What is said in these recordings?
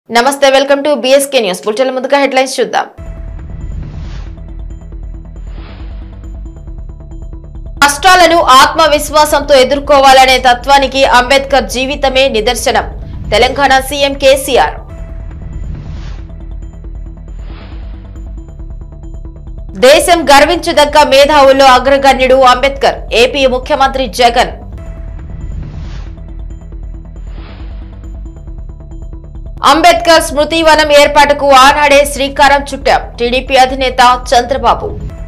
నమస్తే welcome to BSK news bulletin ముందుగా headlines చూద్దాం కష్టాలను ఆత్మవిశ్వాసంతో ఎదుర్కోవాలనే తత్వానికి అంబేద్కర్ జీవితమే నిదర్శనం తెలంగాణ సీఎం కేసీఆర్ దేశం గర్వించదగ్గ మేధావుల్లో అగ్రగణ్యుడు అంబేద్కర్ ఏపీ ముఖ్యమంత్రి జగన్ అంబేద్కర్ స్మృతివనం ఏర్పాటుకు ఆనాడే శ్రీకారం చుట్టాం టీడీపీ అధినేత చంద్రబాబు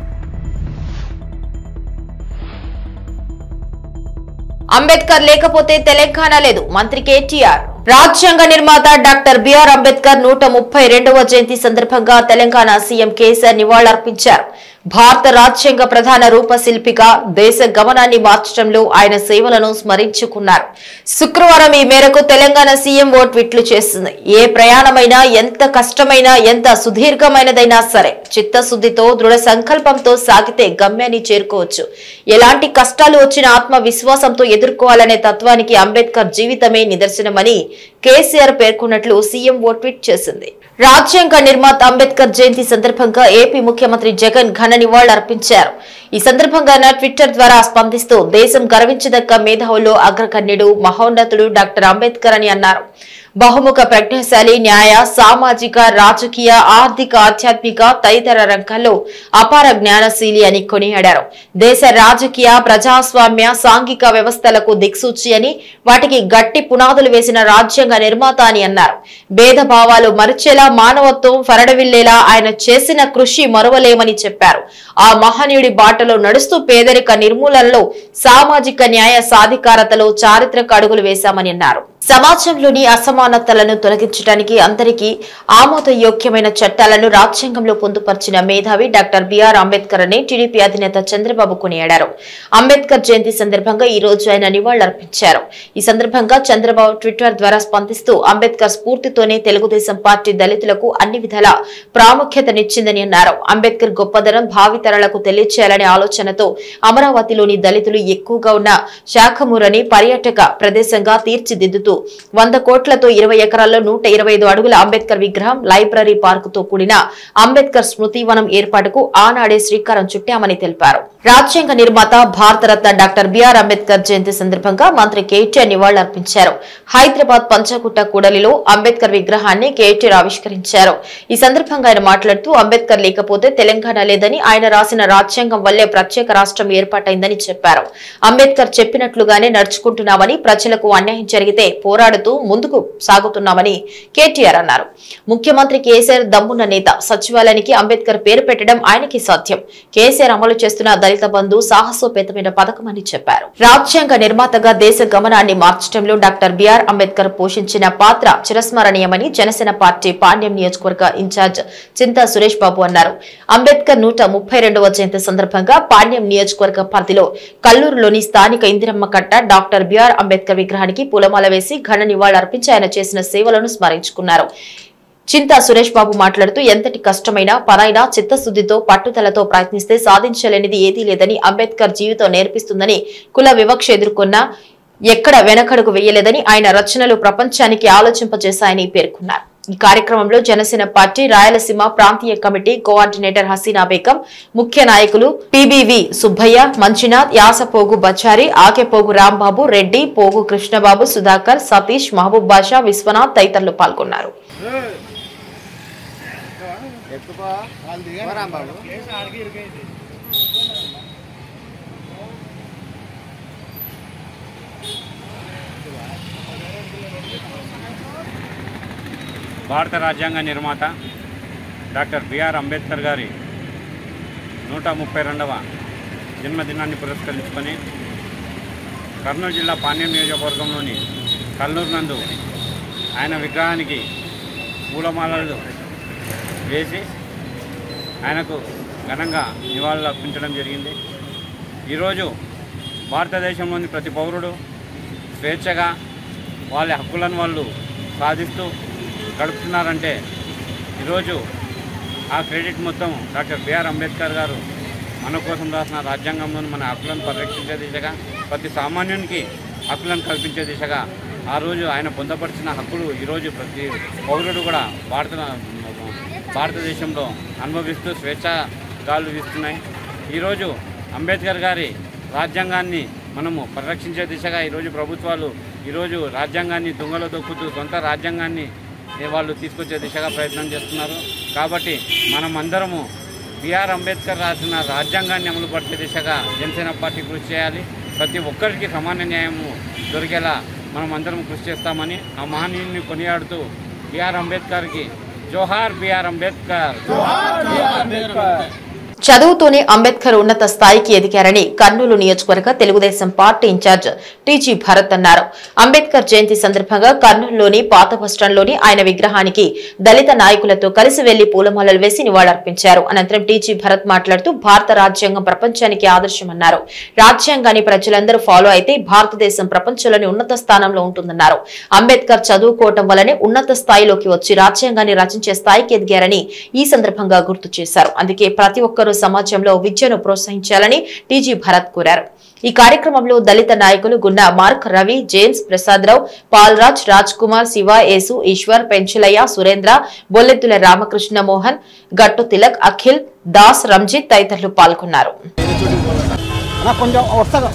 అంబేద్కర్ లేకపోతే తెలంగాణ లేదు మంత్రి కేటీఆర్ రాజ్యాంగ నిర్మాత డాక్టర్ బిఆర్ అంబేద్కర్ నూట ముప్పై రెండవ జయంతి సందర్భంగా తెలంగాణ సీఎం కేసీఆర్ నివాళులర్పించారు భారత రాజ్యాంగ ప్రధాన రూపశిల్పిగా దేశ గమనాన్ని మార్చడంలో ఆయన సేవలను స్మరించుకున్నారు శుక్రవారం ఈ మేరకు తెలంగాణ సీఎం ఓ ట్వీట్లు చేసింది ఏ ప్రయాణమైనా ఎంత కష్టమైనా ఎంత సుదీర్ఘమైనదైనా సరే చిత్తశుద్ధితో దృఢ సంకల్పంతో సాగితే గమ్యాన్ని చేరుకోవచ్చు ఎలాంటి కష్టాలు వచ్చిన ఆత్మవిశ్వాసంతో ఎదుర్కోవాలనే తత్వానికి అంబేద్కర్ జీవితమే నిదర్శనమని కేసీఆర్ పేర్కొన్నట్లు సీఎం ఓ ట్వీట్ చేసింది రాజ్యాంగ నిర్మాత అంబేద్కర్ జయంతి సందర్భంగా ఏపీ ముఖ్యమంత్రి జగన్ ఘన నివాళులర్పించారు ఈ సందర్భంగా ఆయన ట్విట్టర్ ద్వారా స్పందిస్తూ దేశం గర్వించదగ్గ మేధావుల్లో అగ్రగణ్యుడు మహోన్నతుడు డాక్టర్ అంబేద్కర్ అని అన్నారు బహుముఖ ప్రజ్ఞాశాలి న్యాయ సామాజిక రాజకీయ ఆర్థిక ఆధ్యాత్మిక తదితర రంగాల్లో అపార జ్ఞానశీలి అని కొనియాడారు దేశ రాజకీయ ప్రజాస్వామ్య సాంఘిక వ్యవస్థలకు దిక్సూచి అని వాటికి గట్టి పునాదులు వేసిన రాజ్యాంగ నిర్మాత అని అన్నారు భేదభావాలు మరిచేలా మానవత్వం ఫరడవిల్లేలా ఆయన చేసిన కృషి మరువలేమని చెప్పారు ఆ మహనీయుడి బాటలో నడుస్తూ పేదరిక నిర్మూలనలో సామాజిక న్యాయ సాధికారతలో చారిత్రక అడుగులు వేశామని అన్నారు సమాజంలోని అసమానతలను తొలగించడానికి అందరికీ ఆమోదయోగ్యమైన చట్టాలను రాజ్యాంగంలో పొందుపరిచిన మేధావి డాక్టర్ బిఆర్ అంబేద్కర్ అని టీడీపీ అధినేత చంద్రబాబు కొనియాడారు అంబేద్కర్ జయంతి సందర్భంగా ఈ రోజు ఆయన నివాళులర్పించారు ఈ సందర్భంగా చంద్రబాబు ట్విట్టర్ ద్వారా స్పందిస్తూ అంబేద్కర్ స్ఫూర్తితోనే తెలుగుదేశం పార్టీ దళితులకు అన్ని విధాల ప్రాముఖ్యతనిచ్చిందని అన్నారు అంబేద్కర్ గొప్పదనం భావితరాలకు తెలియచేయాలనే ఆలోచనతో అమరావతిలోని దళితులు ఎక్కువగా ఉన్న శాఖమూరని పర్యాటక ప్రదేశంగా తీర్చిదిద్దుతూ వంద కోట్లతో ఇరవై ఎకరాల్లో నూట ఇరవై ఐదు అడుగుల అంబేద్కర్ విగ్రహం లైబ్రరీ పార్కుతో కూడిన అంబేద్కర్ స్మృతివనం ఏర్పాటుకు ఆనాడే శ్రీకారం చుట్టామని తెలిపారు రాజ్యాంగ నిర్మాత భారతరత్న డాక్టర్ బిఆర్ అంబేద్కర్ జయంతి సందర్భంగా మంత్రి కేటీఆర్ నివాళులర్పించారు హైదరాబాద్ పంచకుట్ట కూడలిలో అంబేద్కర్ విగ్రహాన్ని కేటీఆర్ ఆవిష్కరించారు ఈ సందర్భంగా ఆయన మాట్లాడుతూ అంబేద్కర్ లేకపోతే తెలంగాణ లేదని ఆయన రాసిన రాజ్యాంగం వల్లే ప్రత్యేక రాష్ట్రం ఏర్పాటైందని చెప్పారు అంబేద్కర్ చెప్పినట్లుగానే నడుచుకుంటున్నామని ప్రజలకు అన్యాయం జరిగితే పోరాడుతూ ముందుకు సాగుతున్నామని కేటీఆర్ అన్నారు ముఖ్యమంత్రి కేసీఆర్ దమ్మున్న నేత సచివాలయానికి అంబేద్కర్ పేరు పెట్టడం ఆయనకి సాధ్యం కేసీఆర్ అమలు చేస్తున్న దళిత బంధు సాహసోపేతమైన పథకం అని చెప్పారు రాజ్యాంగ నిర్మాతగా దేశ గమనాన్ని మార్చడంలో డాక్టర్ బిఆర్ అంబేద్కర్ పోషించిన పాత్ర చిరస్మరణీయమని జనసేన పార్టీ పాండ్యం నియోజకవర్గ ఇన్ఛార్జ్ చింతా సురేష్ బాబు అన్నారు అంబేద్కర్ నూట ముప్పై రెండవ జయంతి సందర్భంగా పాండ్యం నియోజకవర్గ పరిధిలో కల్లూరులోని స్థానిక ఇందిరమ్మ కట్ట డాక్టర్ బిఆర్ అంబేద్కర్ విగ్రహానికి పూలమాల వేసి ఘన నివాళులర్పించి ఆయన చేసిన సేవలను స్మరించుకున్నారు చింతా సురేష్ బాబు మాట్లాడుతూ ఎంతటి కష్టమైన పనైనా చిత్తశుద్ధితో పట్టుదలతో ప్రయత్నిస్తే సాధించలేనిది ఏదీ లేదని అంబేద్కర్ జీవితం నేర్పిస్తుందని కుల వివక్ష ఎదుర్కొన్న ఎక్కడ వెనకడుగు వేయలేదని ఆయన రచనలు ప్రపంచానికి ఆలోచింపజేశాయని పేర్కొన్నారు ఈ కార్యక్రమంలో జనసేన పార్టీ రాయలసీమ ప్రాంతీయ కమిటీ కోఆర్డినేటర్ హసీనా బేగం ముఖ్య నాయకులు పిబివి సుబ్బయ్య మంజునాథ్ యాసపోగు బచారి ఆకెపోగు రాంబాబు రెడ్డి పోగు కృష్ణబాబు సుధాకర్ సతీష్ మహబూబ్ బాషా విశ్వనాథ్ తదితరులు పాల్గొన్నారు భారత రాజ్యాంగ నిర్మాత డాక్టర్ బిఆర్ అంబేద్కర్ గారి నూట ముప్పై రెండవ జన్మదినాన్ని పురస్కరించుకొని కర్నూలు జిల్లా పాణ్యం నియోజకవర్గంలోని కల్లూరు నందు ఆయన విగ్రహానికి పూలమాలలు వేసి ఆయనకు ఘనంగా నివాళులు అర్పించడం జరిగింది ఈరోజు భారతదేశంలోని ప్రతి పౌరుడు స్వేచ్ఛగా వాళ్ళ హక్కులను వాళ్ళు సాధిస్తూ గడుపుతున్నారంటే ఈరోజు ఆ క్రెడిట్ మొత్తం డాక్టర్ బిఆర్ అంబేద్కర్ గారు మన కోసం రాసిన రాజ్యాంగంలోని మన హక్కులను పరిరక్షించే దిశగా ప్రతి సామాన్యునికి హక్కులను కల్పించే దిశగా ఆ రోజు ఆయన పొందపరిచిన హక్కులు ఈరోజు ప్రతి పౌరుడు కూడా భారత భారతదేశంలో అనుభవిస్తూ స్వేచ్ఛ గాలు వీస్తున్నాయి ఈరోజు అంబేద్కర్ గారి రాజ్యాంగాన్ని మనము పరిరక్షించే దిశగా ఈరోజు ప్రభుత్వాలు ఈరోజు రాజ్యాంగాన్ని దొంగలో దొక్కుతూ సొంత రాజ్యాంగాన్ని ఏ వాళ్ళు తీసుకొచ్చే దిశగా ప్రయత్నం చేస్తున్నారు కాబట్టి మనం అందరము బిఆర్ అంబేద్కర్ రాసిన రాజ్యాంగాన్ని అమలుపరిచే దిశగా జనసేన పార్టీ కృషి చేయాలి ప్రతి ఒక్కరికి సమాన న్యాయము దొరికేలా మనం అందరం కృషి చేస్తామని ఆ మహనీయుని కొనియాడుతూ బిఆర్ అంబేద్కర్కి జోహార్ బిఆర్ అంబేద్కర్ చదువుతూనే అంబేద్కర్ ఉన్నత స్థాయికి ఎదిగారని కర్నూలు నియోజకవర్గ Telugu Desam party incharge TG Bharat అన్నారు అంబేద్కర్ జయంతి సందర్భంగా కర్నూలులోని పాత బస్టాండ్లోని ఆయన విగ్రహానికి దళిత నాయకులతో కలిసి వెళ్లి పూలమాలలు వేసి నివాళులర్పించారు అనంతరం టీజీ భరత్ మాట్లాడుతూ భారత రాజ్యాంగం ప్రపంచానికి ఆదర్శమన్నారు రాజ్యాంగాన్ని ప్రజలందరూ ఫాలో అయితే భారతదేశం ప్రపంచంలోని ఉన్నత స్థానంలో ఉంటుందన్నారు అంబేద్కర్ చదువుకోవటం వల్లనే ఉన్నత స్థాయిలోకి వచ్చి రాజ్యాంగాన్ని రచించే స్థాయికి ఎదిగారని ఈ సందర్భంగా గుర్తు చేశారు అందుకే ప్రతి ఒక్కరూ సమాజంలో విద్యను ప్రోత్సహించాలని టీజీ భరత్ కోరారు ఈ కార్యక్రమంలో దళిత నాయకులు గున్నా మార్క్ రవి జేమ్స్ ప్రసాదరావు పాల్రాజ్ రాజ్ కుమార్ శివ యేసు ఈశ్వర్ పెంచలయ్య సురేంద్ర బొల్లెత్తుల రామకృష్ణ మోహన్ గట్టు తిలక్ అఖిల్ దాస్ రంజిత్ తదితరులు పాల్గొన్నారు అన్న కొంచెం వస్తా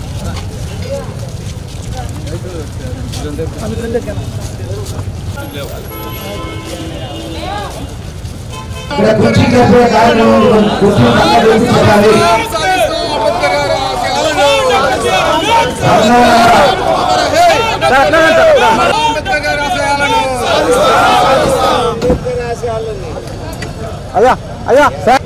ఇక్కడ కుర్చీ చేసే దారిలో కుర్చీ పక్కన వేసి పెట్టాలి అయ్యా అయ్యా సార్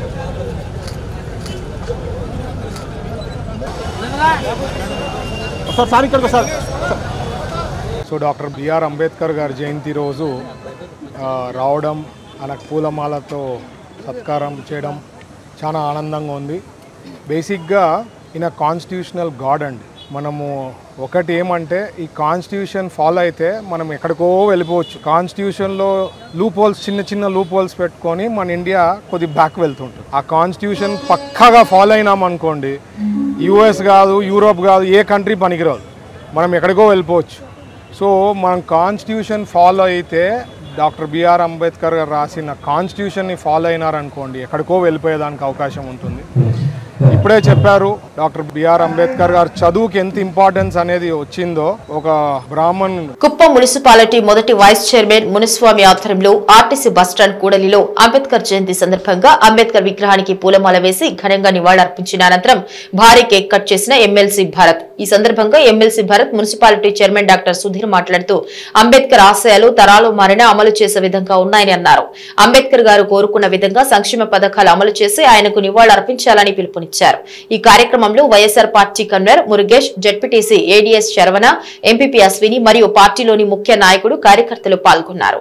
సార్ సార్ ఇక్కడికి sir so doctor BR Ambedkar గారి జయంతి రోజు ఆ, రావడం ఆయనకు పూలమాలతో సత్కారం చేయడం చాలా ఆనందంగా ఉంది బేసిక్గా ఈయన కాన్స్టిట్యూషనల్ గాడ్ అండి మనము ఒకటి ఏమంటే ఈ కాన్స్టిట్యూషన్ ఫాలో అయితే మనం ఎక్కడికో వెళ్ళిపోవచ్చు కాన్స్టిట్యూషన్లో లూప్ హోల్స్ చిన్న చిన్న లూప్ హోల్స్ పెట్టుకొని మన ఇండియా కొద్ది బ్యాక్ వెళ్తుంటుంది ఆ కాన్స్టిట్యూషన్ పక్కాగా ఫాలో అయినాం అనుకోండి యూఎస్ కాదు యూరోప్ కాదు ఏ కంట్రీ పనికిరాదు మనం ఎక్కడికో వెళ్ళిపోవచ్చు సో మనం కాన్స్టిట్యూషన్ ఫాలో అయితే డాక్టర్ బిఆర్ అంబేద్కర్ గారు రాసిన కాన్స్టిట్యూషన్ని ఫాలో అయినారనుకోండి ఎక్కడికో వెళ్ళిపోయేదానికి అవకాశం ఉంటుంది ఇప్పుడే చెప్పారు డాక్టర్ బిఆర్ అంబేద్కర్ గారు చదువుకి ఎంత ఇంపార్టెన్స్ అనేది వచ్చిందో ఒక బ్రాహ్మణ్ కుప్పం మున్సిపాలిటీ మొదటి వైస్ చైర్మన్ మునిస్వామి ఆధ్వర్యంలో ఆర్టీసీ బస్టాండ్ కూడలిలో అంబేద్కర్ జయంతి సందర్భంగా అంబేద్కర్ విగ్రహానికి పూలమాల వేసి ఘనంగా నివాళులర్పించిన అనంతరం భారీ కేక్ కట్ చేసిన ఎమ్మెల్సీ భరత్ ఈ సందర్భంగా MLC Bharat municipality chairman doctor Sudheer మాట్లాడుతూ అంబేద్కర్ ఆశయాలు తరాలు మారిన అమలు చేసే విధంగా ఉన్నాయని అన్నారు అంబేద్కర్ గారు కోరుకున్న విధంగా సంక్షేమ పథకాలు అమలు చేసి ఆయనకు నివాళులర్పించాలని పిలుపునిచ్చారు ఈ కార్యక్రమంలో YSR party convener Murugesh ZPTC ADS Saravana MPP Ashwini మరియు పార్టీలోని ముఖ్య నాయకుడు కార్యకర్తలు పాల్గొన్నారు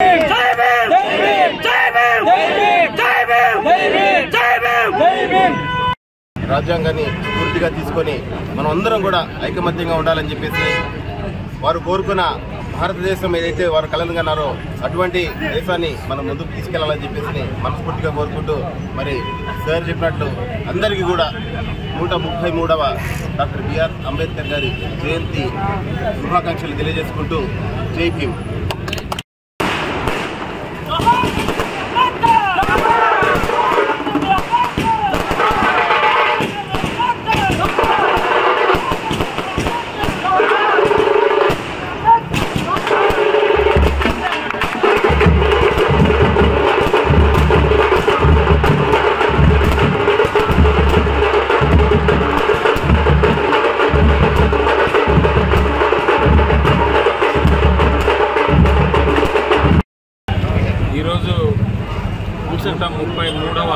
రాజ్యాంగాన్ని పూర్తిగా తీసుకొని మనం అందరం కూడా ఐకమత్యంగా ఉండాలని చెప్పేసి వారు కోరుకున్న భారతదేశం ఏదైతే వారు కలలుగన్నారో అటువంటి దేశాన్ని మనం ముందుకు తీసుకెళ్లాలని చెప్పేసి మనస్ఫూర్తిగా కోరుకుంటూ మరి సార్ చెప్పినట్లు అందరికీ కూడా నూట ముప్పై మూడవ డాక్టర్ బిఆర్ అంబేద్కర్ గారి జయంతి శుభాకాంక్షలు తెలియజేసుకుంటూ జై భీమ్ ఈరోజు నూట ముప్పై మూడవ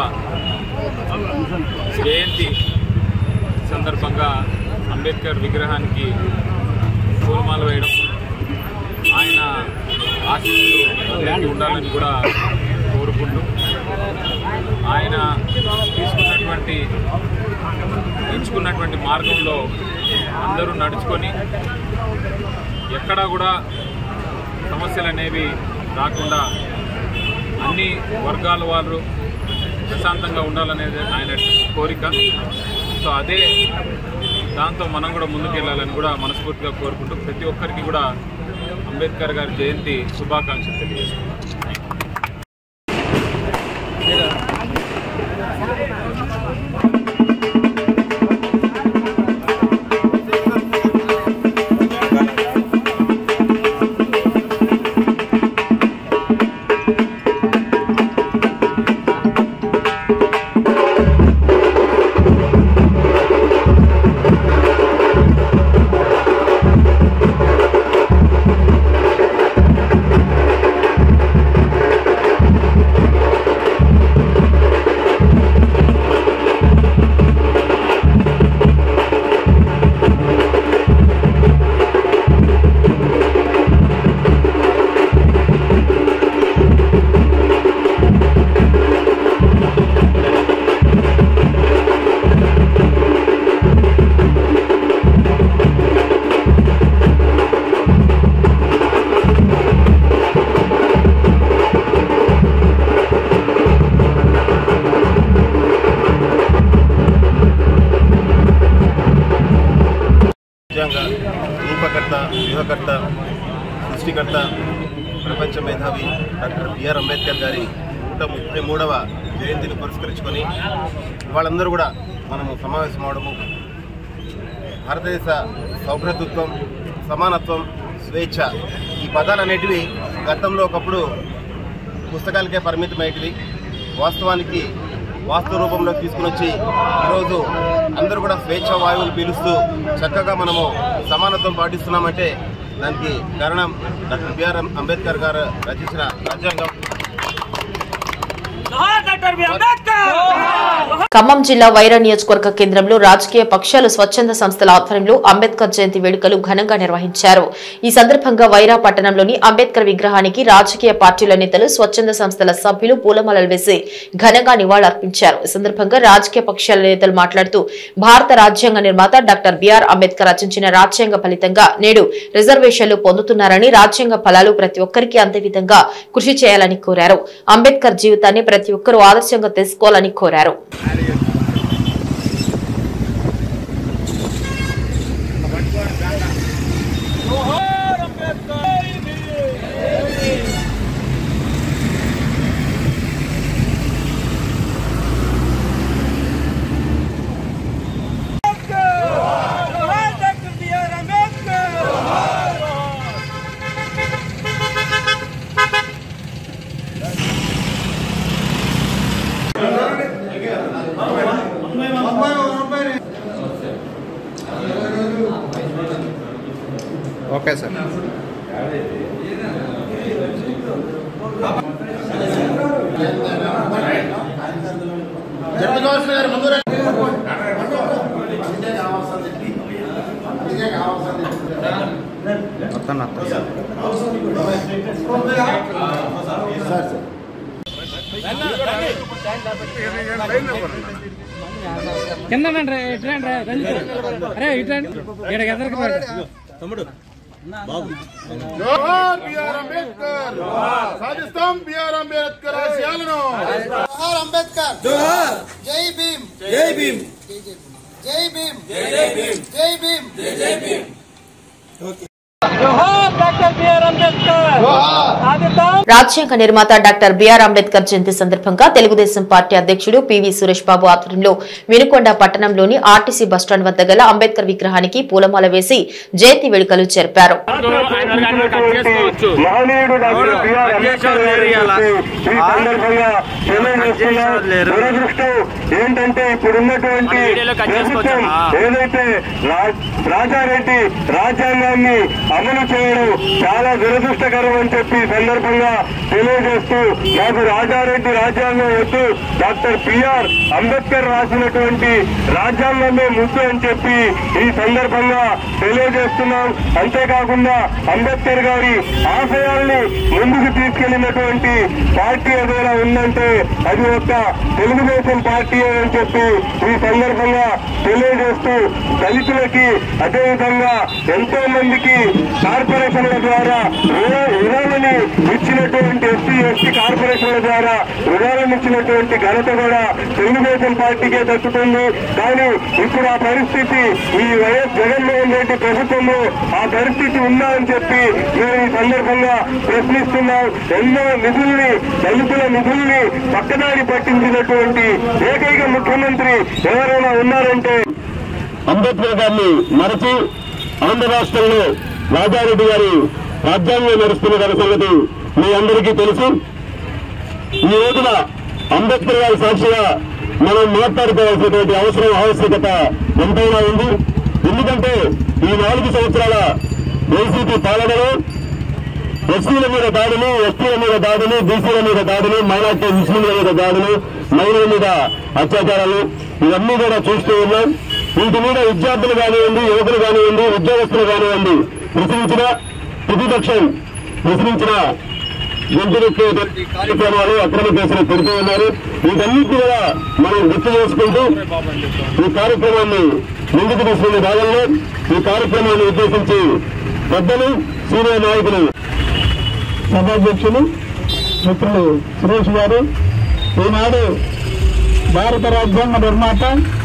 జయంతి సందర్భంగా అంబేద్కర్ విగ్రహానికి పూలమాల వేయడం ఆయన ఆశీస్సులు అందరికీ ఉండాలని కూడా కోరుకుంటూ ఆయన తీసుకున్నటువంటి ఎంచుకున్నటువంటి మార్గంలో అందరూ నడుచుకొని ఎక్కడా కూడా సమస్యలు అనేవి రాకుండా అన్ని వర్గాల వారు ప్రశాంతంగా ఉండాలనేది ఆయన కోరిక సో అదే దాంతో మనం కూడా ముందుకెళ్ళాలని కూడా మనస్ఫూర్తిగా కోరుకుంటూ ప్రతి ఒక్కరికి కూడా అంబేద్కర్ గారి జయంతి శుభాకాంక్షలు తెలియజేస్తున్నాను రాజ్యాంగ రూపకర్త వ్యూహకర్త సృష్టికర్త ప్రపంచ మేధావి డాక్టర్ బిఆర్ అంబేద్కర్ గారి నూట ముప్పై మూడవ జయంతిని పురస్కరించుకొని వాళ్ళందరూ కూడా మనము సమావేశం అవడము భారతదేశ సౌభ్రతత్వం సమానత్వం స్వేచ్ఛ ఈ పదాలు అనేటివి గతంలో ఒకప్పుడు పుస్తకాలకే పరిమితమైనవి వాస్తవానికి వాస్తవ రూపంలో తీసుకుని వచ్చి ఈరోజు అందరూ కూడా స్వేచ్ఛ వాయువులు పీలుస్తూ చక్కగా మనము సమానత్వం పాటిస్తున్నామంటే దానికి కారణం డాక్టర్ బిఆర్ అంబేద్కర్ గారు రచించిన రాజ్యాంగం ఖమ్మం జిల్లా వైరా నియోజకవర్గ కేంద్రంలో రాజకీయ పక్షాలు స్వచ్ఛంద సంస్థల ఆధ్వర్యంలో అంబేద్కర్ జయంతి వేడుకలు ఘనంగా నిర్వహించారు ఈ సందర్భంగా వైరా పట్టణంలోని అంబేద్కర్ విగ్రహానికి రాజకీయ పార్టీల నేతలు స్వచ్ఛంద సంస్థల సభ్యులు పూలమాలలు వేసి ఘనంగా నివాళులర్పించారు ఈ సందర్భంగా రాజకీయ పక్షాల నేతలు మాట్లాడుతూ భారత రాజ్యాంగ నిర్మాత డాక్టర్ బిఆర్ అంబేద్కర్ రచించిన రాజ్యాంగ ఫలితంగా నేడు రిజర్వేషన్లు పొందుతున్నారని రాజ్యాంగ ఫలాలు ప్రతి ఒక్కరికి అందే విధంగా కృషి చేయాలని కోరారు అంబేద్కర్ జీవితాన్ని ప్రతి ఒక్కరూ ఆదర్శంగా తీసుకోవాలని కోరారు ఓకే సార్ కింద ఇట్రండి అరే ఇట్రండి ఇక్కడ ఎదరికి తమ్ముడు సాధిస్తాం బిఆర్ అంబేద్కర్ ఆశయాలను అంబేద్కర్ జై భీమ్ జై భీమ్ జై భీమ్ జై భీమ్ జై భీమ్ జై భీమ్ రాజ్యాంగ నిర్మాత డాక్టర్ బిఆర్ అంబేద్కర్ జయంతి సందర్భంగా తెలుగుదేశం పార్టీ అధ్యక్షుడు పివి సురేష్ బాబు ఆధ్వర్యంలో వినుకొండ పట్టణంలోని ఆర్టీసీ బస్టాండ్ వద్ద గల అంబేద్కర్ విగ్రహానికి పూలమాల వేసి జయంతి వేడుకలు జరిపారు మహనీయుడు డాక్టర్ బిఆర్ అంబేద్కర్ గారి ఈ సందర్భంగా తెలియజేస్తున్న దురదృష్టం ఏంటంటే ఇప్పుడున్నటువంటి ప్రభుత్వం ఏదైతే రా- రాజారెడ్డి రాజ్యాంగాన్ని అమలు చేయడం చాలా దురదృష్టకరం అని చెప్పి ఈ సందర్భంగా తెలియజేస్తూ మాకు రాజారెడ్డి రాజ్యాంగం వద్దు డాక్టర్ బిఆర్ అంబేద్కర్ రాసినటువంటి రాజ్యాంగమే ముద్దు అని చెప్పి ఈ సందర్భంగా తెలియజేస్తున్నాం అంతేకాకుండా అంబేద్కర్ గారి ఆశయాల్ని ముందుకు తీసుకెళ్లినటువంటి పార్టీ ఏదైనా ఉందంటే అది ఒక తెలుగుదేశం పార్టీ అని చెప్పి ఈ సందర్భంగా తెలియజేస్తూ దళితులకి అదేవిధంగా ఎంతో మందికి కార్పొరేషన్ల ద్వారా రుణ- రుణాలని ఇచ్చినటువంటి ఎస్సీ ఎస్టీ కార్పొరేషన్ నామినేషన్ల ద్వారా ప్రారంభించినటువంటి ఘనత కూడా తెలుగుదేశం పార్టీకే దక్కుతుంది కానీ ఇప్పుడు ఆ పరిస్థితి ఈ వైఎస్ జగన్మోహన్ రెడ్డి ప్రభుత్వంలో ఆ పరిస్థితి ఉందా అని చెప్పి మేము ఈ సందర్భంగా ప్రశ్నిస్తున్నాం ఎన్నో నిధుల్ని దళితుల నిధుల్ని పక్కదారి పట్టించినటువంటి ఏకైక ముఖ్యమంత్రి ఎవరైనా ఉన్నారంటే అంబేద్కర్ గారిని మరచి ఆంధ్ర రాష్ట్రంలో రాజారెడ్డి గారి రాజ్యాంగం నడుస్తున్న గారి సంగతి మీ అందరికీ తెలుసు ఈ రోజున అంబేద్కర్ గారి సాక్షిగా మనం మాట్లాడుకోవాల్సినటువంటి అవసరం ఆవశ్యకత ఎంతైనా ఉంది ఎందుకంటే ఈ నాలుగు సంవత్సరాల వైసీపీ పాలనలో ఎస్సీల మీద దాడులు ఎస్టీల మీద దాడులు బీసీల మీద దాడులు మైనార్టీ ముస్లింల మీద దాడులు మహిళల మీద అత్యాచారాలు ఇవన్నీ కూడా చూస్తూ ఉన్నాం వీటి మీద విద్యార్థులు కానివ్వండి యువకులు కానివ్వండి ఉద్యోగస్తులు కానివ్వండి ప్రశ్నించిన ప్రతిపక్షం ప్రశ్నించిన గొంతునెక్కేటువంటి కార్యక్రమాలు అక్రమ కేసులు పెడుతూ ఉన్నారు వీటన్నిటి కూడా మనం గుర్తు చేసుకుంటూ ఈ కార్యక్రమాన్ని ముందుకు తీసుకునే భాగంలో ఈ కార్యక్రమాన్ని ఉద్దేశించి పెద్దలు సీనియర్ నాయకులు సభాధ్యక్షులు మిత్రులు సురేష్ గారు ఈనాడు భారత రాజ్యాంగ నిర్మాత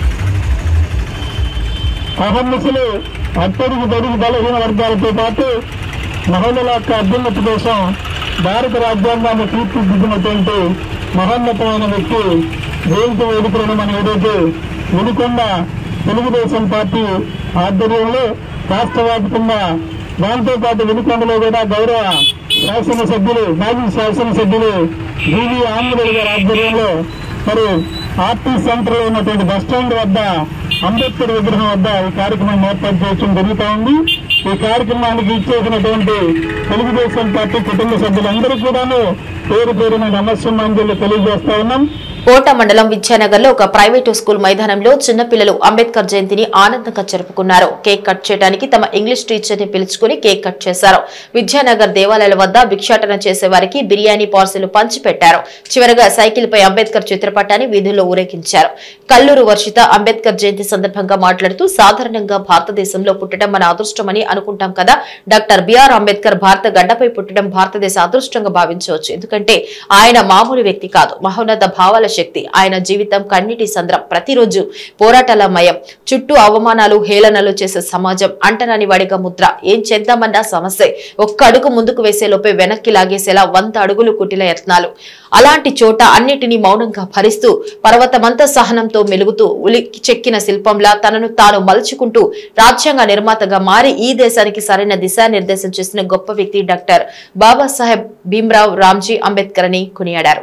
అహర్నిశలు అత్యధిక బడుగు బలహీన వర్గాలతో పాటు మహిళల యొక్క అభ్యున్నతి కోసం భారత రాజ్యాంగాన్ని తీర్చిదిద్దినటువంటి మహోన్నతమైన వ్యక్తి జయంతి వేడుకలను మనం ఏదైతే వినుకొండ తెలుగుదేశం పార్టీ ఆధ్వర్యంలో రాష్ట్ర వ్యాప్తంగా దాంతో పాటు వినుకొండలో కూడా గౌరవ శాసనసభ్యులు మాజీ శాసనసభ్యులు జీవీ ఆంధ్రుల గారి ఆధ్వర్యంలో మరి ఆర్టీ సెంటర్ లో ఉన్నటువంటి బస్ స్టాండ్ వద్ద అంబేద్కర్ విగ్రహం వద్ద ఈ కార్యక్రమం ఏర్పాటు చేయడం జరుగుతా ఉంది ఈ కార్యక్రమానికి ఇచ్చేసినటువంటి తెలుగుదేశం పార్టీ కుటుంబ సభ్యులందరూ కూడాను పేరు పేరున నమస్సుమాంజలు తెలియజేస్తా ఉన్నాం కోట మండలం విద్యానగర్ లో ఒక ప్రైవేటు స్కూల్ మైదానంలో చిన్నపిల్లలు అంబేద్కర్ జయంతిని ఆనందంగా జరుపుకున్నారు కేక్ కట్ చేయడానికి తమ ఇంగ్లీష్ టీచర్ ని పిలుచుకుని కేక్ కట్ చేశారు విద్యానగర్ దేవాలయాల వద్ద భిక్షాటన చేసే వారికి బిర్యానీ పార్సిల్ పంచిపెట్టారు చివరగా సైకిల్ పై అంబేద్కర్ చిత్రపటాన్ని వీధుల్లో ఊరేగించారు కల్లూరు వర్షిత అంబేద్కర్ జయంతి సందర్భంగా మాట్లాడుతూ సాధారణంగా భారతదేశంలో పుట్టడం మన అదృష్టమని అనుకుంటాం కదా డాక్టర్ బిఆర్ అంబేద్కర్ భారత గడ్డపై పుట్టడం భారతదేశ అదృష్టంగా భావించవచ్చు ఎందుకంటే ఆయన మామూలు వ్యక్తి కాదు మహోన్నత భావాల శక్తి ఆయన జీవితం కన్నీటి సంద్రం ప్రతిరోజు పోరాటాల మయం చుట్టూ అవమానాలు హేళనలు చేసే సమాజం అంటనాని వాడిగా ముద్ర ఏం చేద్దామన్నా సమస్య ఒక్క అడుగు ముందుకు వేసే లోపే వెనక్కి లాగేసేలా వంద అడుగులు కుటిల యత్నాలు అలాంటి చోట అన్నిటినీ మౌనంగా భరిస్తూ పర్వతమంత సహనంతో మెలుగుతూ ఉలికి చెక్కిన శిల్పంలా తనను తాను మలుచుకుంటూ రాజ్యాంగ నిర్మాతగా మారి ఈ దేశానికి సరైన దిశానిర్దేశం చేసిన గొప్ప వ్యక్తి డాక్టర్ బాబాసాహెబ్ భీమ్రావ్ రామ్జీ అంబేద్కర్ అని కొనియాడారు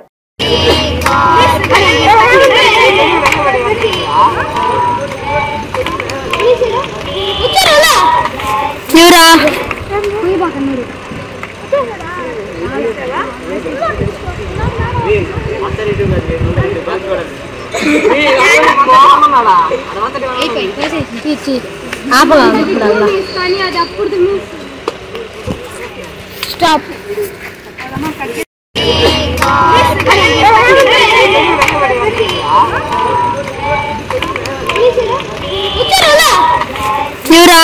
కానీ అది అప్పుడు స్టాప్ ఎవరా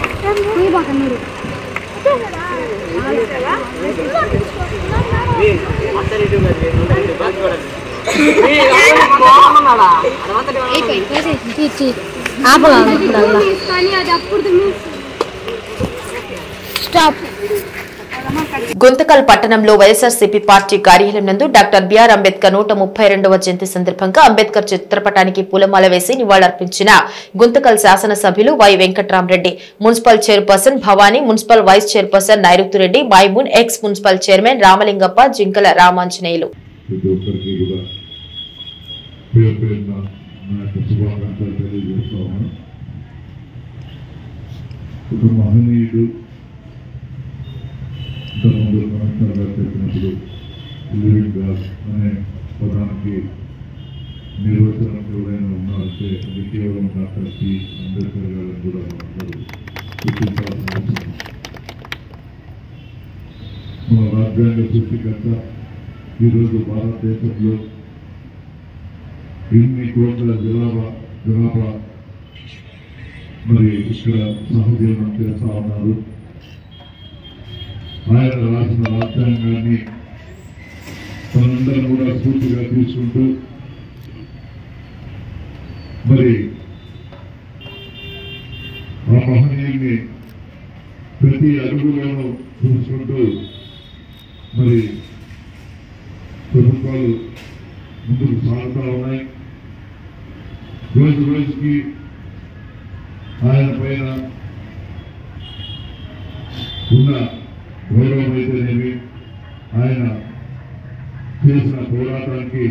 కానీ అది అప్పుడు స్టాప్ గుంతకల్ పట్టణంలో వైఎస్ఆర్సీపీ పార్టీ కార్యాలయం నందు డాక్టర్ బిఆర్ అంబేద్కర్ నూట ముప్పై రెండవ జయంతి సందర్భంగా అంబేద్కర్ చిత్రపటానికి పూలమాల వేసి నివాళులర్పించిన గుంతకల్ శాసనసభ్యులు Y Venkatramareddy municipal chairperson Bhavani municipal vice chairperson Nairutureddy Maimoon ex municipal chairman Ramalingappa Jinkala Ramanjaneyulu ప్రతి ఒక్కరికి కూడా పేరు పేరున నా యొక్క శుభాకాంక్షలు తెలియజేస్తా ఉన్నాను ఒక మహనీయుడు ఇంతకుముందు కమిషనర్ గారు చెప్పినప్పుడు లివింగ్ గాడ్ అనే పదానికి నిర్వచనం ఎవరైనా ఉన్నారంటే అది కేవలం డాక్టర్ సి అంబేద్కర్ గారు కూడా అందరూ గుర్తించాల్సిన అవసరం మన రాజ్యాంగ సృష్టికర్త ఈరోజు భారతదేశంలో ఇన్ని కోట్ల జనాభా జనాభా మరి ఇక్కడ సహజీవనం చేస్తా ఉన్నారు ఆయన రాసిన రాజ్యాంగాన్ని మనందరం కూడా స్ఫూర్తిగా తీసుకుంటూ మరి ఆ మహనీయుల్ని ప్రతి అడుగులోనూ చూసుకుంటూ మరి ప్రభుత్వాలు ముందుకు సాగుతూ ఉన్నాయి రోజు రోజుకి ఆయన పైన ఉన్న గౌరవం అయితేనేమి ఆయన చేసిన పోరాటానికి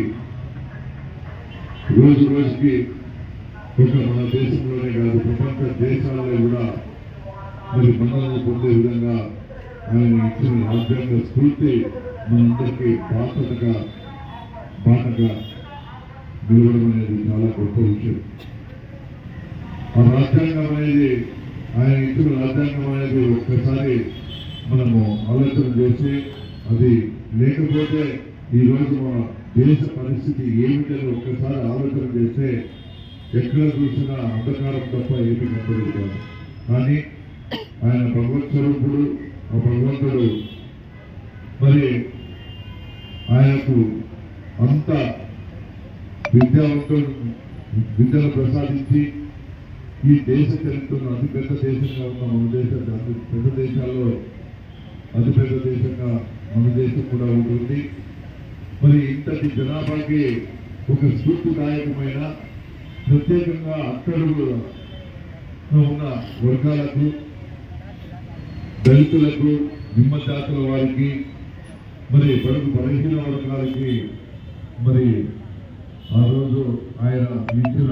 రోజు రోజుకి ఒక మన దేశంలోనే కాదు ప్రపంచ దేశాల్లో కూడా మరి మన్నలను పొందే విధంగా ఆయన ఇచ్చిన రాజ్యాంగ స్ఫూర్తి మనందరికీ బాధ్యతగా బాటగా నిలవడం అనేది చాలా గొప్ప విషయం ఆ రాజ్యాంగం అనేది ఆయన ఇచ్చిన రాజ్యాంగం అనేది ఒక్కసారి మనము ఆలోచన చేసి అది లేకపోతే ఈ రోజు మన దేశ పరిస్థితి ఏమిటని ఒక్కసారి ఆలోచన చేస్తే ఎక్కడ చూసినా అంధకారం తప్ప ఏమి కనపడదు కాదు కానీ ఆయన భగవత్ స్వరూపుడు ఆ భగవంతుడు మరి ఆయనకు అంత విద్యావంతులు విద్యను ప్రసాదించి ఈ దేశ చరిత్రను అతిపెద్ద దేశంగా ఉన్న మన దేశ అతి పెద్ద దేశాల్లో అతిపెద్ద దేశంగా మన దేశం కూడా ఉంటుంది మరి ఇంతటి జనాభాకి ఒక స్ఫూర్తిదాయకమైన ప్రత్యేకంగా అట్టడుగు ఉన్న వర్గాలకు దళితులకు నిమ్మ జాతుల వారికి మరి బడుగు బలహీన వర్గాలకి మరి ఆ రోజు ఆయన ఇచ్చిన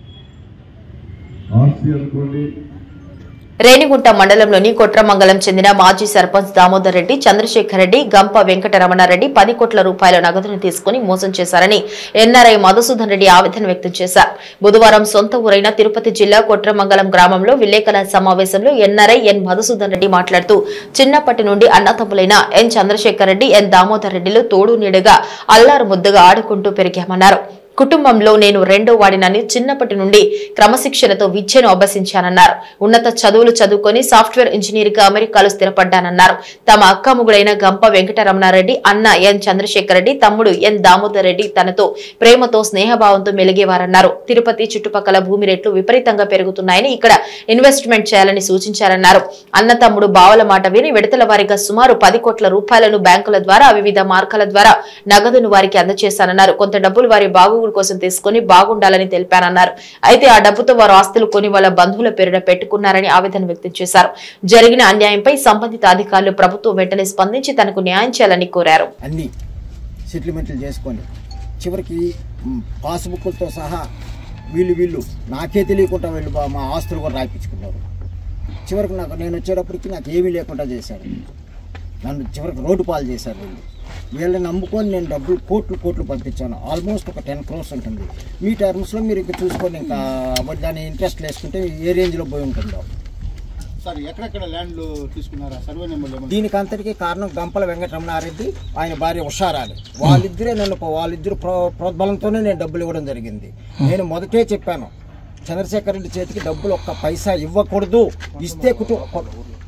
ఆస్తి అనుకోండి రేణిగుంట మండలంలోని కొట్రమంగళం చెందిన మాజీ సర్పంచ్ దామోదర్ రెడ్డి చంద్రశేఖర్ రెడ్డి గంప వెంకటరమణారెడ్డి పది కోట్ల రూపాయల నగదును తీసుకుని మోసం చేశారని ఎన్ఆర్ఐ మధుసూదన్ రెడ్డి ఆవేదన వ్యక్తం చేశారు బుధవారం సొంత ఊరైన తిరుపతి జిల్లా కొట్రమంగళం గ్రామంలో విలేకరుల సమావేశంలో ఎన్ఆర్ఐ ఎన్ మధుసూదన్ రెడ్డి మాట్లాడుతూ చిన్నప్పటి నుండి అన్నతమ్ములైన ఎన్ చంద్రశేఖర్ రెడ్డి ఎన్ దామోదర్ రెడ్డిలు తోడు నీడగా అల్లారు ముద్దుగా ఆడుకుంటూ పెరిగామన్నారు కుటుంబంలో నేను రెండో వాడినని చిన్నప్పటి నుండి క్రమశిక్షణతో విద్యను అభ్యసించానన్నారు ఉన్నత చదువులు చదువుకొని సాఫ్ట్వేర్ ఇంజనీర్ గా అమెరికాలో స్థిరపడ్డానన్నారు తమ అక్కముగుడైన గంప వెంకటరమణారెడ్డి అన్న ఎన్ చంద్రశేఖర్ రెడ్డి తమ్ముడు ఎన్ దామోదర్ రెడ్డి తనతో ప్రేమతో స్నేహభావంతో మెలిగేవారన్నారు తిరుపతి చుట్టుపక్కల భూమి రేట్లు విపరీతంగా పెరుగుతున్నాయని ఇక్కడ ఇన్వెస్ట్మెంట్ చేయాలని సూచించారన్నారు అన్న తమ్ముడు బావల మాట విని విడతల వారీగా సుమారు పది కోట్ల రూపాయలను బ్యాంకుల ద్వారా వివిధ మార్గాల ద్వారా నగదును వారికి అందజేశానన్నారు కొంత డబ్బులు వారి బాగు కోసం తీసుకుని బాగుండాలని తెలిపానన్నారు అయితే ఆ డబ్బుతో వారు ఆస్తులు కొని వాళ్ళ బంధువుల పేరున పెట్టుకున్నారని ఆవేదన వ్యక్తం చేశారు జరిగిన అన్యాయంపై సంబంధిత అధికారులు ప్రభుత్వం వెంటనే స్పందించి తనకు న్యాయం చేయాలని కోరారు అన్ని సెటిల్మెంట్లు చేసుకొని చివరికి మ్, పాస్బుక్లతో సహా వీళ్ళు వీళ్ళు నాకే తెలియకుండా వీళ్ళు బా- మా ఆస్తులు కూడా రాయించుకున్నారు చివరికి నాకు నేను వచ్చేటప్పటికి నాకు ఏమీ లేకుండా చేశారు నన్ను చివరికి రోడ్డు పాలు చేశారు వీళ్ళు వీళ్ళని నమ్ముకొని నేను డబ్బులు కోట్లు కోట్లు పంపించాను ఆల్మోస్ట్ ఒక టెన్ క్రోర్స్ ఉంటుంది మీ టర్మ్స్లో మీరు ఇంకా చూసుకొని ఇంకా మరి దాని ఇంట్రెస్ట్ వేసుకుంటే ఏ రేంజ్లో పోయి ఉంటుందో సార్ ఎక్కడెక్కడ ల్యాండ్లు తీసుకున్నారా సర్వే నెంబర్లు ఏమన్నా దీనికి అంతటికీ కారణం గంపల వెంకటరమణారెడ్డి ఆయన భార్య ఉషారాణి వాళ్ళిద్దరే నన్ను వాళ్ళిద్దరు ప్ర- ప్రోద్బలంతోనే నేను డబ్బులు ఇవ్వడం జరిగింది నేను మొదటే చెప్పాను చంద్రశేఖర్ రెడ్డి చేతికి డబ్బులు ఒక్క పైసా ఇవ్వకూడదు ఇస్తే కుటుంబ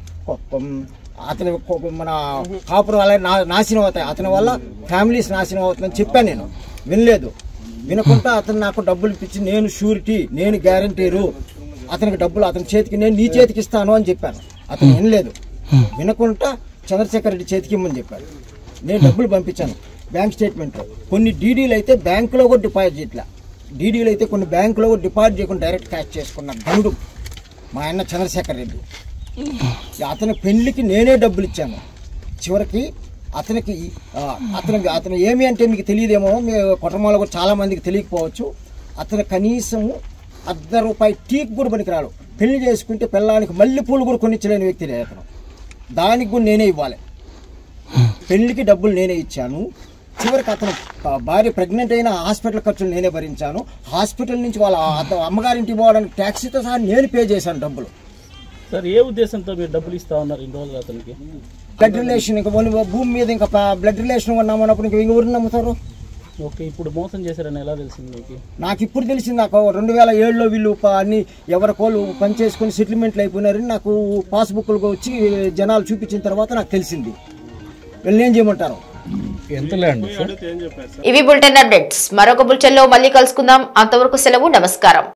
అతని కొ- మన కాపురం అలా నా- నాశనం అవుతాయి అతని వల్ల ఫ్యామిలీస్ నాశనం అవుతుందని చెప్పాను నేను వినలేదు వినకుండా అతను నాకు డబ్బులు ఇప్పించి నేను షూరిటీ నేను గ్యారంటీరు అతనికి డబ్బులు అతని చేతికి నేను నీ చేతికి ఇస్తాను అని చెప్పాను అతను వినలేదు వినకుండా చంద్రశేఖర్ రెడ్డి చేతికి ఇమ్మని చెప్పాడు నేను డబ్బులు పంపించాను బ్యాంక్ స్టేట్మెంట్ కొన్ని డీడీలు అయితే బ్యాంకులో కూడా డిపాజిట్ చేయట్లా డీడీలు అయితే కొన్ని బ్యాంకులో కూడా డిపాజిట్ చేయకుండా డైరెక్ట్ క్యాష్ చేసుకున్న గండు మా ఆయన చంద్రశేఖర్ రెడ్డి అతని పెళ్లికి నేనే డబ్బులు ఇచ్చాను చివరికి అతనికి ఆ, అతనికి అతను ఏమి అంటే మీకు తెలియదేమో మీ కుటుంబంలో కూడా చాలా మందికి తెలియకపోవచ్చు అతను కనీసము అర్ధ రూపాయి టీకి కూడా పనికిరాడు పెళ్లి చేసుకుంటే పిల్లానికి మల్లె పూలు కూడా కొనిచ్చలేని వ్యక్తి లేదు అతను దానికి కూడా నేనే ఇవ్వాలి పెళ్లికి డబ్బులు నేనే ఇచ్చాను చివరికి అతను ఆ, భార్య ప్రెగ్నెంట్ అయిన హాస్పిటల్ ఖర్చులు నేనే భరించాను హాస్పిటల్ నుంచి వాళ్ళ అత- అమ్మగారింటికి పోవడానికి ట్యాక్సీతో సహా నేను పే చేశాను డబ్బులు సార్ ఏ ఉద్దేశంతో మీరు డబ్బులు ఇస్తా ఉన్నారు ఇన్ని రోజులు అతనికి బ్లడ్ రిలేషన్ ఇంకా పోనీ భూమి మీద ఇంకా ప- బ్లడ్ రిలేషన్ ఉన్నామన్నప్పుడు ఇంకా ఎవరు నమ్ముతారు ఓకే ఇప్పుడు మోసం చేశారని ఎలా తెలిసింది మీకు నాకు ఇప్పుడు తెలిసింది నాకు రెండు వేల ఏడులో వీళ్ళు ప- అన్ని ఎవరి కోళ్ళు పని చేసుకొని సెటిల్మెంట్లు అయిపోయినారని నాకు పాస్బుక్లు వచ్చి జనాలు చూపించిన తర్వాత నాకు తెలిసింది వీళ్ళు ఏం చేయమంటారు ఎంత ల్యాండ్ సార్ ఇవి బులెటిన్ అప్డేట్స్ మరొక బులెటిన్ లో మళ్ళీ కలుసుకుందాం అంతవరకు సెలవు నమస్కారం